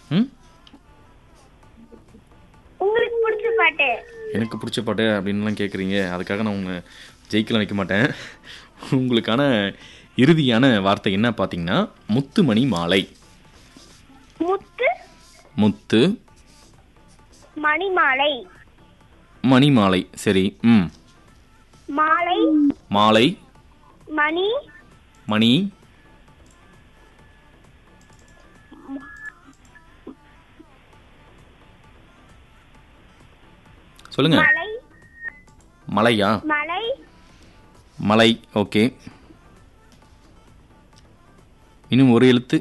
ம் உங்களுக்கு பிடிச்ச பாட்டு எனக்கு பிடிச்ச பாட்டு அப்படின்லாம் கேட்குறீங்க அதுக்காக நான் உங்க ஜெயிக்கலாம் வைக்க மாட்டேன் உங்களுக்கான இறுதியான வார்த்தை என்ன பார்த்தீங்கன்னா முத்துமணி மாலை முத்து முத்து மணிமாலை மணி மாலை சரி ம் மாலை மாலை மணி மணி சொல்லுங்க மலை மலையா மலை மலை ஓகே இன்னும் ஒரு எழுத்து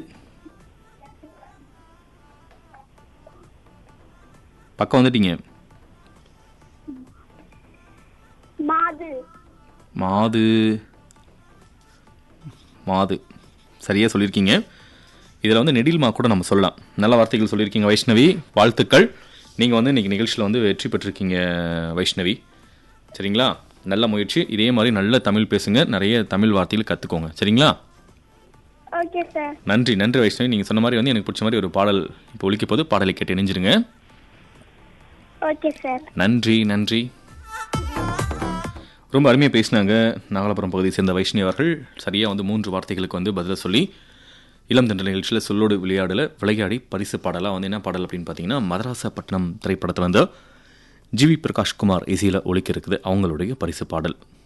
பக்கம் வந்துட்டீங்க மாது மாது மாது சரியாக சொல்லியிருக்கீங்க இதில் வந்து நெடில்மா கூட நம்ம சொல்லலாம் நல்ல வார்த்தைகள் சொல்லியிருக்கீங்க வைஷ்ணவி வாழ்த்துக்கள் நீங்கள் வந்து இன்றைக்கி நிகழ்ச்சியில் வந்து வெற்றி பெற்றிருக்கீங்க வைஷ்ணவி சரிங்களா நல்ல முயற்சி இதே மாதிரி நல்ல தமிழ் பேசுங்க நிறைய தமிழ் வார்த்தைகள் கற்றுக்கோங்க சரிங்களா ஓகே சார் நன்றி நன்றி வைஷ்ணவி நீங்கள் சொன்ன மாதிரி வந்து எனக்கு பிடிச்ச மாதிரி ஒரு பாடல் இப்போ ஒழிக்க போது பாடலை கேட்டு இணைஞ்சிருங்க ஓகே சார் நன்றி நன்றி ரொம்ப அருமையாக பேசினாங்க நாகலாபுரம் பகுதியை சேர்ந்த வைஷ்ணவி அவர்கள் சரியாக வந்து மூன்று வார்த்தைகளுக்கு வந்து பதிலை சொல்லி இளம் தென்ற நிகழ்ச்சியில் சொல்லோடு விளையாடல விளையாடி பரிசு பாடலாக வந்து என்ன பாடல் அப்படின்னு பார்த்தீங்கன்னா மதராசப்பட்டினம் திரைப்படத்தில் வந்து ஜிவி பிரகாஷ்குமார் இசையில் ஒழிக்க இருக்குது அவங்களுடைய பரிசு பாடல்